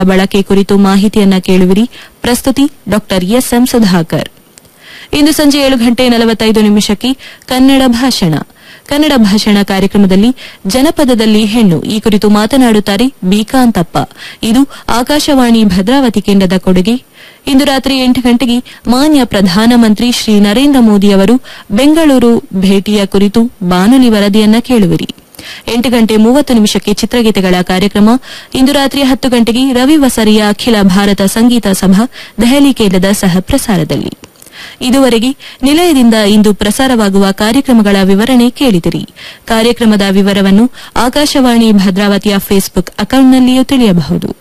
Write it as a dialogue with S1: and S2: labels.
S1: ಬಳಕೆ ಕುರಿತು ಮಾಹಿತಿಯನ್ನ ಕೇಳುವಿರಿ ಪ್ರಸ್ತುತಿ ಡಾಕ್ಟರ್ ಎಸ್ಎಂ ಸುಧಾಕರ್ ಇಂದು ಸಂಜೆ ಏಳು ಗಂಟೆ ನಲವತ್ತೈದು ನಿಮಿಷಕ್ಕೆ ಕನ್ನಡ ಭಾಷಣ ಕನ್ನಡ ಭಾಷಣ ಕಾರ್ಯಕ್ರಮದಲ್ಲಿ ಜನಪದದಲ್ಲಿ ಹೆಣ್ಣು ಈ ಕುರಿತು ಮಾತನಾಡುತ್ತಾರೆ ಬಿಕಾಂತಪ್ಪ ಇದು ಆಕಾಶವಾಣಿ ಭದ್ರಾವತಿ ಕೇಂದ್ರದ ಕೊಡುಗೆ ಇಂದು ರಾತ್ರಿ ಎಂಟು ಗಂಟೆಗೆ ಮಾನ್ಯ ಪ್ರಧಾನಮಂತ್ರಿ ಶ್ರೀ ನರೇಂದ್ರ ಮೋದಿ ಅವರು ಬೆಂಗಳೂರು ಭೇಟಿಯ ಕುರಿತು ಬಾನುಲಿ ವರದಿಯನ್ನ ಕೇಳುವಿರಿ ಎಂಟು ಗಂಟೆ ಮೂವತ್ತು ನಿಮಿಷಕ್ಕೆ ಚಿತ್ರಗೀತೆಗಳ ಕಾರ್ಯಕ್ರಮ ಇಂದು ರಾತ್ರಿ ಹತ್ತು ಗಂಟೆಗೆ ರವಿ ವಸರಿಯ ಅಖಿಲ ಭಾರತ ಸಂಗೀತ ಸಭಾ ದೆಹಲಿ ಕೇಂದ್ರದ ಸಹ ಪ್ರಸಾರದಲ್ಲಿ ಇದುವರೆಗೆ ನಿಲಯದಿಂದ ಇಂದು ಪ್ರಸಾರವಾಗುವ ಕಾರ್ಯಕ್ರಮಗಳ ವಿವರಣೆ ಕೇಳಿದಿರಿ ಕಾರ್ಯಕ್ರಮದ ವಿವರವನ್ನು ಆಕಾಶವಾಣಿ ಭದ್ರಾವತಿಯ ಫೇಸ್ಬುಕ್ ಅಕೌಂಟ್ನಲ್ಲಿಯೂ ತಿಳಿಯಬಹುದು